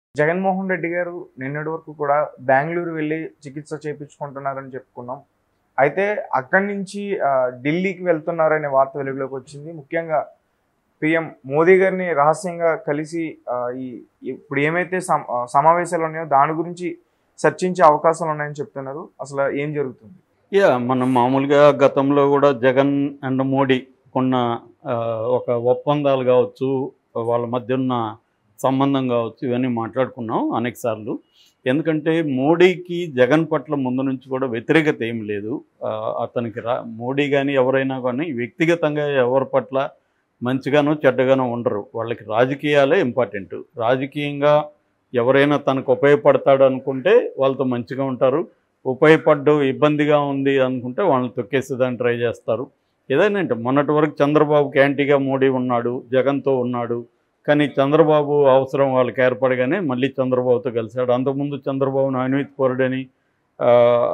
జగన్మోహన్ రెడ్డి గారు నిన్నటి వరకు కూడా బెంగళూరు వెళ్ళి చికిత్స చేయించుకుంటున్నారని చెప్పుకున్నాం అయితే అక్కడి నుంచి ఆ, ఢిల్లీకి వెళ్తున్నారనే వార్త వెలుగులోకి వచ్చింది ముఖ్యంగా పిఎం మోదీ గారిని రహస్యంగా కలిసి ఆ, ఈ ఇప్పుడు ఏమైతే సమ- ఆ, సమావేశాలు ఉన్నాయో దాని గురించి చర్చించే అవకాశాలు ఉన్నాయని చెప్తున్నారు అసలు ఏం జరుగుతుంది యా మనం మామూలుగా గతంలో కూడా జగన్ అండ్ మోడీ కొన్న ఆ, ఒక ఒప్పందాలు కావచ్చు వాళ్ళ మధ్య ఉన్న సంబంధం కావచ్చు ఇవన్నీ మాట్లాడుకున్నాం అనేక సార్లు ఎందుకంటే మోడీకి జగన్ పట్ల ముందు నుంచి కూడా వ్యతిరేకత ఏం లేదు ఆ, అతనికి రా మోడీ కానీ ఎవరైనా కానీ వ్యక్తిగతంగా ఎవరి పట్ల మంచిగానో చెడ్డగానో ఉండరు వాళ్ళకి రాజకీయాలే ఇంపార్టెంట్ రాజకీయంగా ఎవరైనా తనకు ఉపయోగపడతాడు అనుకుంటే వాళ్ళతో మంచిగా ఉంటారు ఉపయోగపడ్డు ఇబ్బందిగా ఉంది అనుకుంటే వాళ్ళని తొక్కేసేదాన్ని ట్రై చేస్తారు ఏదైనా అంటే మొన్నటి వరకు చంద్రబాబుకి యాంటీగా మోడీ ఉన్నాడు జగన్తో ఉన్నాడు కానీ చంద్రబాబు అవసరం వాళ్ళకి ఏర్పడగానే మళ్ళీ చంద్రబాబుతో కలిశాడు అంతకుముందు చంద్రబాబును అవినీతి పరుడని ఆ,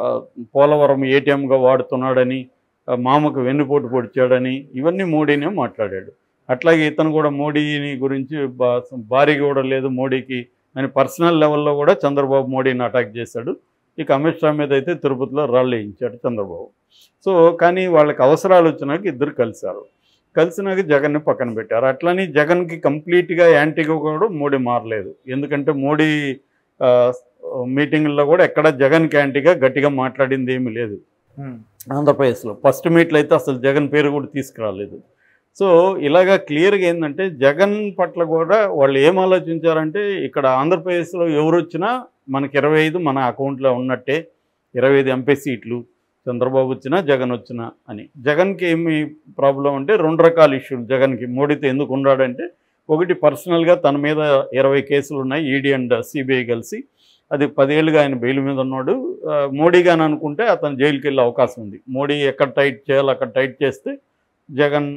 పోలవరం ఏటీఎంగా వాడుతున్నాడని ఆ, మామకు వెన్నుపోటు పొడిచాడని ఇవన్నీ మోడీనే మాట్లాడాడు అట్లాగే ఇతను కూడా మోడీని గురించి బా- భారీ కూడా లేదు మోడీకి అని పర్సనల్ లెవెల్లో కూడా చంద్రబాబు మోడీని అటాక్ చేశాడు ఇక అమిత్ షా మీద అయితే తిరుపతిలో రాళ్ళు వేయించాడు చంద్రబాబు సో కానీ వాళ్ళకి అవసరాలు వచ్చినాక ఇద్దరు కలిశారు కలిసినాక జగన్ని పక్కన పెట్టారు అట్లని జగన్కి కంప్లీట్గా యాంటీగా కూడా మోడీ మారలేదు ఎందుకంటే మోడీ ఆ, మీటింగుల్లో కూడా ఎక్కడ జగన్కి యాంటీగా గట్టిగా మాట్లాడింది ఏమీ లేదు ఉమ్, ఆంధ్రప్రదేశ్లో ఫస్ట్ మీట్లో అయితే అసలు జగన్ పేరు కూడా తీసుకురాలేదు సో ఇలాగా క్లియర్గా ఏంటంటే జగన్ పట్ల కూడా వాళ్ళు ఏం ఆలోచించారంటే ఇక్కడ ఆంధ్రప్రదేశ్లో ఎవరు వచ్చినా మనకి ఇరవై ఐదు మన అకౌంట్లో ఉన్నట్టే ఇరవై ఐదు ఎంపీ సీట్లు చంద్రబాబు వచ్చినా జగన్ వచ్చినా అని జగన్కి ఏమి ప్రాబ్లం అంటే రెండు రకాల ఇష్యూలు జగన్కి మోడీతో ఎందుకు ఉన్నాడంటే ఒకటి పర్సనల్గా తన మీద ఇరవై కేసులు ఉన్నాయి ఈడీ అండ్ సిబిఐ కలిసి అది పదేళ్ళుగా ఆయన బెయిల్ మీద ఉన్నాడు ఆ, మోడీ గాని అనుకుంటే అతను జైలుకి వెళ్ళే అవకాశం ఉంది మోడీ ఎక్కడ టైట్ చేయాలో అక్కడ టైట్ చేస్తే Jagan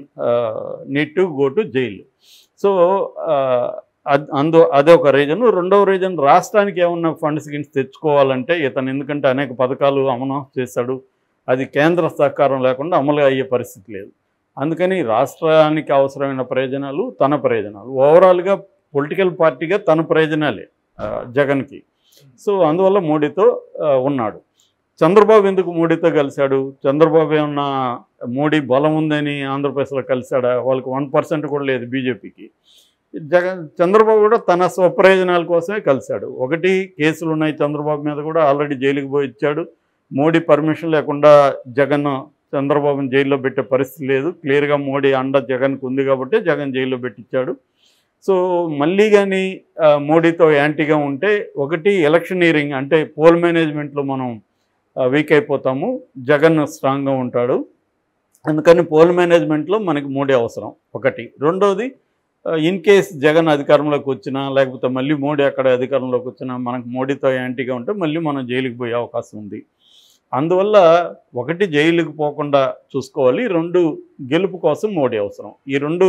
need to go to jail so ఆ, అద్- అందు అదే ఒక రీజన్ రెండవ రీజన్ రాష్ట్రానికి ఏమన్నా ఫండ్స్ గిన్స్ తెచ్చుకోవాలంటే ఇతను ఎందుకంటే అనేక పథకాలు అమలు చేశాడు అది కేంద్ర సహకారం లేకుండా అమలు అయ్యే పరిస్థితి లేదు అందుకని రాష్ట్రానికి అవసరమైన ప్రయోజనాలు తన ప్రయోజనాలు ఓవరాల్గా పొలిటికల్ పార్టీగా తన ప్రయోజనాలే ఆ, జగన్కి సో అందువల్ల మోడీతో ఆ, ఉన్నాడు చంద్రబాబు ఎందుకు మోడీతో కలిశాడు చంద్రబాబు ఏమన్నా మోడీ బలం ఉందని ఆంధ్రప్రదేశ్లో కలిశాడా వాళ్ళకి వన్ పర్సెంట్ కూడా లేదు బీజేపీకి జగన్ చంద్రబాబు కూడా తన స్వప్రయోజనాల కోసమే కలిశాడు ఒకటి కేసులు ఉన్నాయి చంద్రబాబు మీద కూడా ఆల్రెడీ జైలుకి పోయి ఇచ్చాడు మోడీ పర్మిషన్ లేకుండా జగన్ చంద్రబాబుని జైల్లో పెట్టే పరిస్థితి లేదు క్లియర్గా మోడీ అండ జగన్కు ఉంది కాబట్టి జగన్ జైల్లో పెట్టించాడు సో మళ్ళీ కానీ మోడీతో యాంటీగా ఉంటే ఒకటి ఎలక్షనీరింగ్ అంటే పోల్ మేనేజ్మెంట్లో మనం వీక్ అయిపోతాము జగన్ స్ట్రాంగ్గా ఉంటాడు అందుకని పోల్ మేనేజ్మెంట్లో మనకి మోడీ అవసరం ఒకటి రెండోది ఇన్ కేస్ జగన్ అధికారంలోకి వచ్చినా లేకపోతే మళ్ళీ మోడీ అక్కడ అధికారంలోకి వచ్చినా మనకు మోడీతో యాంటీగా ఉంటే మళ్ళీ మనం జైలుకి పోయే అవకాశం ఉంది అందువల్ల ఒకటి జైలుకి పోకుండా చూసుకోవాలి రెండు గెలుపు కోసం మోడీ అవసరం ఈ రెండు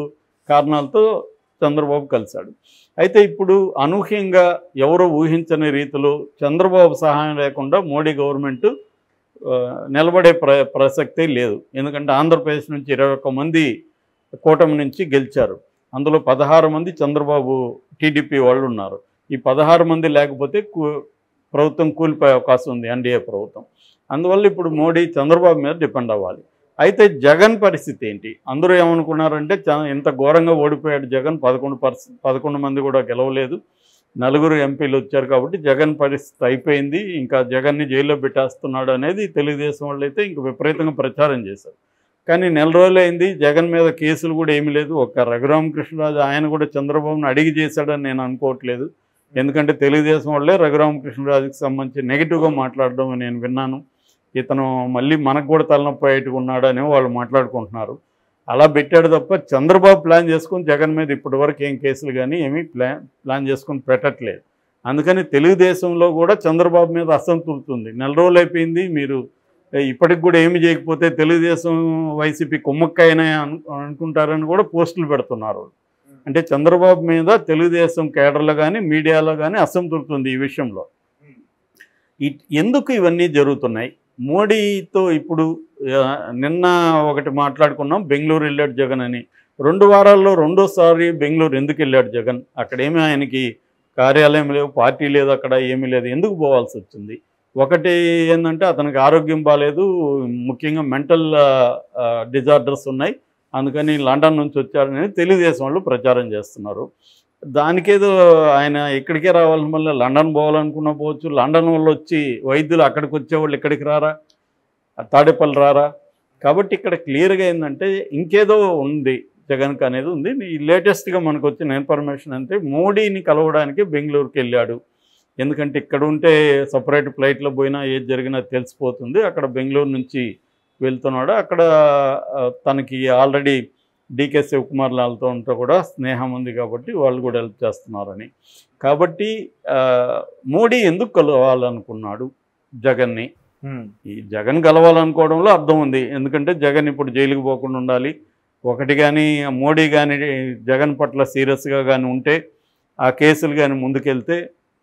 కారణాలతో చంద్రబాబు కలిశాడు అయితే ఇప్పుడు అనూహ్యంగా ఎవరో ఊహించని రీతిలో చంద్రబాబు సహాయం లేకుండా మోడీ గవర్నమెంట్ ఆ, నిలబడే ప్ర ప్రసక్తే లేదు ఎందుకంటే ఆంధ్రప్రదేశ్ నుంచి ఇరవై ఒక్క మంది కూటమి నుంచి గెలిచారు అందులో పదహారు మంది చంద్రబాబు టీడీపీ వాళ్ళు ఉన్నారు ఈ పదహారు మంది లేకపోతే కూ- ప్రభుత్వం కూలిపోయే అవకాశం ఉంది ఎన్డీఏ ప్రభుత్వం అందువల్ల ఇప్పుడు మోడీ చంద్రబాబు మీద డిపెండ్ అవ్వాలి అయితే జగన్ పరిస్థితి ఏంటి అందరూ ఏమనుకున్నారంటే చ- ఇంత ఘోరంగా ఓడిపోయాడు జగన్ పదకొండు పర్స పదకొండు మంది కూడా గెలవలేదు నలుగురు ఎంపీలు వచ్చారు కాబట్టి జగన్ పరిస్థితి అయిపోయింది ఇంకా జగన్ని జైల్లో పెట్టేస్తున్నాడు అనేది తెలుగుదేశం వాళ్ళు అయితే ఇంక విపరీతంగా ప్రచారం చేశారు కానీ నెల రోజులైంది జగన్ మీద కేసులు కూడా ఏమీ లేదు ఒక రఘురామకృష్ణరాజు ఆయన కూడా చంద్రబాబును అడిగి చేశాడని నేను అనుకోవట్లేదు ఎందుకంటే తెలుగుదేశం వాళ్ళే రఘురామకృష్ణరాజుకి సంబంధించి నెగిటివ్గా మాట్లాడడం నేను విన్నాను ఇతను మళ్ళీ మనకు కూడా తలనొప్పి అయ్యేట్టుగా ఉన్నాడు అని వాళ్ళు మాట్లాడుకుంటున్నారు అలా పెట్టాడు తప్ప చంద్రబాబు ప్లాన్ చేసుకుని జగన్ మీద ఇప్పటి వరకు ఏం కేసులు కానీ ఏమీ ప్లాన్ ప్లాన్ చేసుకుని పెట్టట్లేదు అందుకని తెలుగుదేశంలో కూడా చంద్రబాబు మీద అసంతృప్తి ఉంది నెల రోజులు అయిపోయింది మీరు ఏ, ఇప్పటికి కూడా ఏమి చేయకపోతే తెలుగుదేశం వైసీపీ కుమ్మక్కైనా అను అనుకుంటారని కూడా పోస్టులు పెడుతున్నారు అంటే చంద్రబాబు మీద తెలుగుదేశం కేడర్లో కానీ మీడియాలో కానీ అసంతృప్తి ఉంది ఈ విషయంలో ఇ- ఎందుకు ఇవన్నీ జరుగుతున్నాయి మోడీతో ఇప్పుడు ఆ, నిన్న ఒకటి మాట్లాడుకున్నాం బెంగళూరు వెళ్ళాడు జగన్ అని రెండు వారాల్లో రెండోసారి బెంగళూరు ఎందుకు వెళ్ళాడు జగన్ అక్కడేమీ ఆయనకి కార్యాలయం లేవు పార్టీ లేదు అక్కడ ఏమీ లేదు ఎందుకు పోవాల్సి వచ్చింది ఒకటి ఏంటంటే అతనికి ఆరోగ్యం బాగాలేదు ముఖ్యంగా మెంటల్ డిజార్డర్స్ ఉన్నాయి అందుకని లండన్ నుంచి వచ్చారని తెలుగుదేశం వాళ్ళు ప్రచారం చేస్తున్నారు దానికేదో ఆయన ఇక్కడికే రావాలని మళ్ళీ లండన్ పోవాలనుకున్న పోవచ్చు లండన్ వాళ్ళు వచ్చి వైద్యులు అక్కడికి వచ్చేవాళ్ళు ఇక్కడికి రారా తాడేపల్లి రారా కాబట్టి ఇక్కడ క్లియర్గా ఏంటంటే ఇంకేదో ఉంది జగన్కి అనేది ఉంది ఈ లేటెస్ట్గా మనకు వచ్చిన ఇన్ఫర్మేషన్ అంటే మోడీని కలవడానికి బెంగళూరుకి వెళ్ళాడు ఎందుకంటే ఇక్కడ ఉంటే సపరేట్ ఫ్లైట్లో పోయినా ఏది జరిగినా తెలిసిపోతుంది అక్కడ బెంగళూరు నుంచి వెళ్తున్నాడు అక్కడ ఆ, తనకి ఆల్రెడీ డీకే శివకుమార్ లాల్తో ఉంటే కూడా స్నేహం ఉంది కాబట్టి వాళ్ళు కూడా హెల్ప్ చేస్తున్నారని కాబట్టి ఆ, మోడీ ఎందుకు కలవాలనుకున్నాడు జగన్ని ఉమ్, ఈ జగన్ కలవాలనుకోవడంలో అర్థం ఉంది ఎందుకంటే జగన్ ఇప్పుడు జైలుకి పోకుండా ఉండాలి ఒకటి కానీ మోడీ కానీ జగన్ పట్ల సీరియస్గా కానీ ఉంటే ఆ కేసులు కానీ ముందుకెళ్తే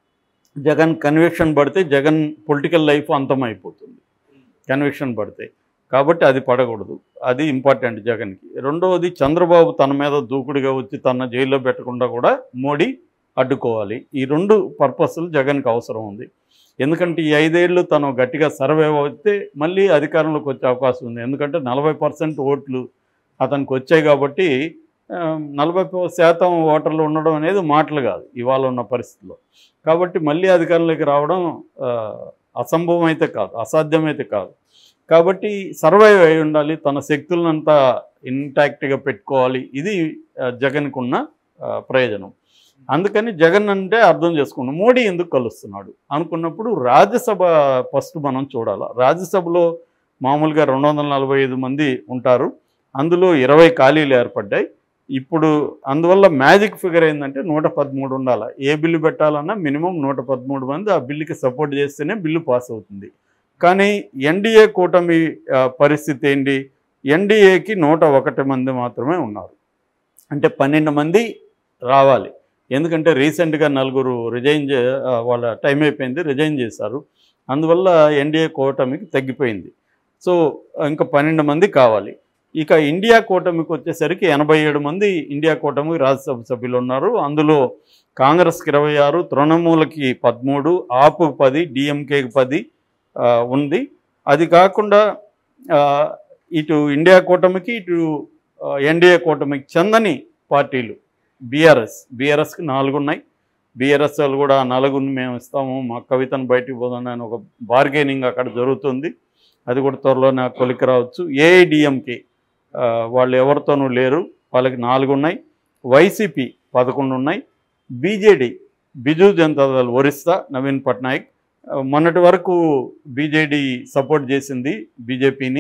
జగన్ కన్విక్షన్ పడితే జగన్ పొలిటికల్ లైఫ్ అంతమైపోతుంది కన్విక్షన్ పడితే కాబట్టి అది పడకూడదు అది ఇంపార్టెంట్ జగన్కి రెండవది చంద్రబాబు తన మీద దూకుడుగా వచ్చి తన జైల్లో పెట్టకుండా కూడా మోడీ అడ్డుకోవాలి ఈ రెండు పర్పస్లు జగన్కి అవసరం ఉంది ఎందుకంటే ఈ ఐదేళ్ళు తను గట్టిగా సర్వే అయితే మళ్ళీ అధికారంలోకి వచ్చే అవకాశం ఉంది ఎందుకంటే నలభై పర్సెంట్ ఓట్లు అతనికి వచ్చాయి కాబట్టి ఆ, నలభై ప- శాతం ఓటర్లు ఉండడం అనేది మాటలు కాదు ఇవాళ ఉన్న పరిస్థితిలో కాబట్టి మళ్ళీ అధికారంలోకి రావడం ఆ, అసంభవం అయితే కాదు అసాధ్యమైతే కాదు కాబట్టి సర్వైవ్ అయి ఉండాలి తన శక్తులనంతా ఇంటాక్ట్గా పెట్టుకోవాలి ఇది ఆ, జగన్కు ఉన్న ఆ, ప్రయోజనం అందుకని జగన్ అంటే అర్థం చేసుకున్నాం మోడీ ఎందుకు కలుస్తున్నాడు అనుకున్నప్పుడు రాజ్యసభ ఫస్ట్ మనం చూడాలి రాజ్యసభలో మామూలుగా రెండు వందల నలభై ఐదు మంది ఉంటారు అందులో ఇరవై ఖాళీలు ఏర్పడ్డాయి ఇప్పుడు అందువల్ల మ్యాజిక్ ఫిగర్ ఏంటంటే నూట పదమూడు ఉండాలి ఏ బిల్లు పెట్టాలన్నా మినిమం నూట పదమూడు మంది ఆ బిల్లుకి సపోర్ట్ చేస్తేనే బిల్లు పాస్ అవుతుంది కానీ ఎన్డీఏ కూటమి ఆ, పరిస్థితి ఏంటి ఎన్డీఏకి నూట ఒకటి మంది మాత్రమే ఉన్నారు అంటే పన్నెండు మంది రావాలి ఎందుకంటే రీసెంట్గా నలుగురు రిజైన్ చే ఆ, వాళ్ళ టైం అయిపోయింది రిజైన్ చేశారు అందువల్ల ఎన్డీఏ కూటమికి తగ్గిపోయింది సో ఇంకా పన్నెండు మంది కావాలి ఇక ఇండియా కూటమికి వచ్చేసరికి ఎనభై ఏడు మంది ఇండియా కూటమికి రాజ్యసభ సభ్యులు ఉన్నారు అందులో కాంగ్రెస్కి ఇరవై ఆరు తృణమూలకి పదమూడు ఆపుకి పది డిఎంకేకి పది ఆ, ఉంది అది కాకుండా ఆ, ఇటు ఇండియా కూటమికి ఇటు ఎన్డీఏ కూటమికి చెందని పార్టీలు బీఆర్ఎస్ బీఆర్ఎస్కి నాలుగు ఉన్నాయి బీఆర్ఎస్ వాళ్ళు కూడా ఆ నలుగురిని మేము ఇస్తాము మా కవితను బయటికి పోదాం అని ఒక బార్గెనింగ్ అక్కడ జరుగుతుంది అది కూడా త్వరలోనే ఆ కొలికి రావచ్చు ఏఐడిఎంకి వాళ్ళు ఎవరితోనూ లేరు వాళ్ళకి నాలుగు ఉన్నాయి వైసీపీ పదకొండు ఉన్నాయి బీజేడీ బిజు జనతాదళ్ ఒరిస్సా నవీన్ పట్నాయక్ ఆ, మొన్నటి వరకు బీజేడీ సపోర్ట్ చేసింది బీజేపీని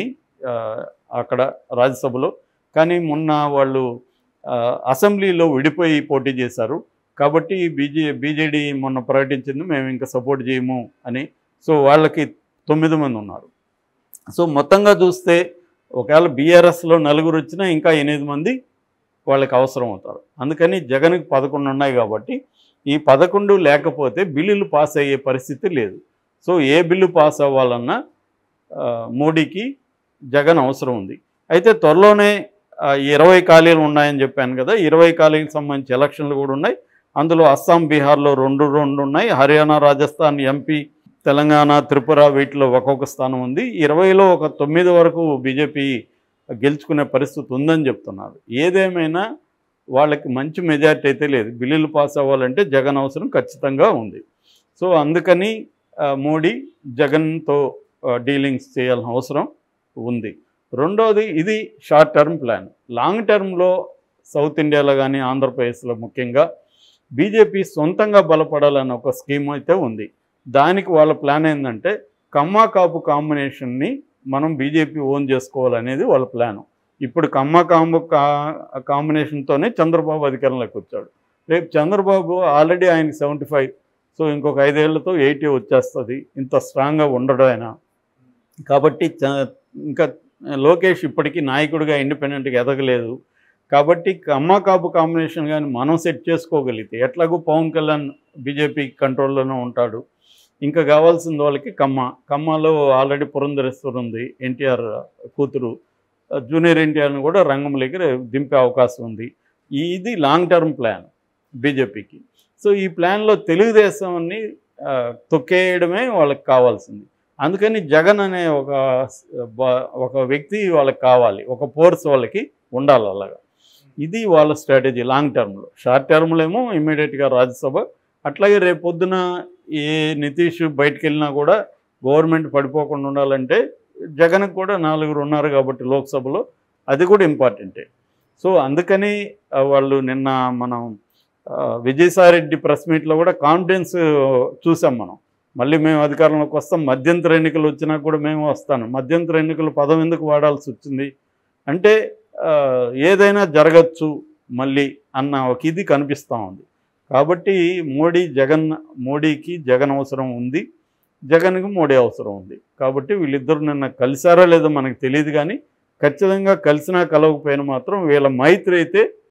అక్కడ రాజ్యసభలో కానీ మొన్న వాళ్ళు ఆ, అసెంబ్లీలో విడిపోయి పోటీ చేశారు కాబట్టి బీజే బీజేడీ మొన్న ప్రకటించింది మేము ఇంకా సపోర్ట్ చేయము అని సో వాళ్ళకి తొమ్మిది మంది ఉన్నారు సో మొత్తంగా చూస్తే ఒకవేళ బీఆర్ఎస్లో నలుగురు వచ్చినా ఇంకా ఎనిమిది మంది వాళ్ళకి అవసరం అవుతారు అందుకని జగన్కి పదకొండు ఉన్నాయి కాబట్టి ఈ పదకొండు లేకపోతే బిల్లులు పాస్ అయ్యే పరిస్థితి లేదు సో ఏ బిల్లు పాస్ అవ్వాలన్నా ఆ, మోడీకి జగన్ అవసరం ఉంది అయితే త్వరలోనే ఆ, ఇరవై ఖాళీలు ఉన్నాయని చెప్పాను కదా ఇరవై ఖాళీలకు సంబంధించి ఎలక్షన్లు కూడా ఉన్నాయి అందులో అస్సాం బీహార్లో రెండు రెండు ఉన్నాయి హర్యానా రాజస్థాన్ ఎంపీ తెలంగాణ త్రిపుర వీటిలో ఒక్కొక్క స్థానం ఉంది ఇరవైలో ఒక తొమ్మిది వరకు బీజేపీ గెలుచుకునే పరిస్థితి ఉందని చెప్తున్నారు ఏదేమైనా వాళ్ళకి మంచి మెజార్టీ అయితే లేదు బిల్లులు పాస్ అవ్వాలంటే జగన్ అవసరం ఖచ్చితంగా ఉంది సో అందుకని ఆ, మోడీ జగన్తో డీలింగ్స్ చేయాల్సిన అవసరం ఉంది రెండోది ఇది షార్ట్ టర్మ్ ప్లాన్ లాంగ్ టర్మ్లో సౌత్ ఇండియాలో కానీ ఆంధ్రప్రదేశ్లో ముఖ్యంగా బీజేపీ సొంతంగా బలపడాలన్న ఒక స్కీమ్ అయితే ఉంది దానికి వాళ్ళ ప్లాన్ ఏంటంటే కమ్మా కాపు కాంబినేషన్ని మనం బీజేపీ ఓన్ చేసుకోవాలనేది వాళ్ళ ప్లాను ఇప్పుడు కమ్మ కాంబు కా కాంబినేషన్తోనే చంద్రబాబు అధికారంలోకి వచ్చాడు రేపు చంద్రబాబు ఆల్రెడీ ఆయనకి సెవెంటీ ఫైవ్ సో ఇంకొక ఐదేళ్లతో ఎయిటీ వచ్చేస్తుంది ఇంత స్ట్రాంగ్గా ఉండడు ఆయన కాబట్టి చ- ఇంకా లోకేష్ ఇప్పటికీ నాయకుడిగా ఇండిపెండెంట్గా ఎదగలేదు కాబట్టి కమ్మ కాపు కాంబినేషన్ కానీ మనం సెట్ చేసుకోగలిగితే ఎట్లాగో పవన్ కళ్యాణ్ బీజేపీ కంట్రోల్లోనే ఉంటాడు ఇంకా కావాల్సిన వాళ్ళకి కమ్మ కమ్మలో ఆల్రెడీ పురంధరేశ్వర్ ఉంది ఎన్టీఆర్ కూతురు జూనియర్ ఎన్టీఆర్ని కూడా రంగంలోకి దింపే అవకాశం ఉంది ఇది లాంగ్ టర్మ్ ప్లాన్ బీజేపీకి సో ఈ ప్లాన్లో తెలుగుదేశాన్ని ఆ, తొక్కేయడమే వాళ్ళకి కావాల్సింది అందుకని జగన్ అనే ఒక బ- ఒక వ్యక్తి వాళ్ళకి కావాలి ఒక ఫోర్స్ వాళ్ళకి ఉండాలి అలాగా ఇది వాళ్ళ స్ట్రాటజీ లాంగ్ టర్మ్లో షార్ట్ టర్మ్లో ఏమో ఇమీడియట్గా రాజ్యసభ అట్లాగే రేపు పొద్దున ఏ నితీష్ బయటకు వెళ్ళినా కూడా గవర్నమెంట్ పడిపోకుండా ఉండాలంటే జగన్కి కూడా నలుగురు ఉన్నారు కాబట్టి లోక్సభలో అది కూడా ఇంపార్టెంటే సో అందుకని ఆ, వాళ్ళు నిన్న మనం ఆ, విజయసాయిరెడ్డి ప్రెస్ మీట్లో కూడా కాన్ఫిడెన్స్ చూసాం మనం మళ్ళీ మేము అధికారంలోకి వస్తాం మధ్యంతర ఎన్నికలు వచ్చినా కూడా మేము వస్తాను మధ్యంతర ఎన్నికల పదం ఎందుకు వాడాల్సి వచ్చింది అంటే ఆ, ఏదైనా జరగచ్చు మళ్ళీ అన్న ఒక ఇది కనిపిస్తూ ఉంది కాబట్టి మోడీ జగన్ మోడీకి జగన్ అవసరం ఉంది జగన్కి మోడీ అవసరం ఉంది కాబట్టి వీళ్ళిద్దరు నిన్న కలిసారో లేదో మనకు తెలియదు కానీ ఖచ్చితంగా కలిసినా కలవకపోయినా మాత్రం వీళ్ళ మైత్రి అయితే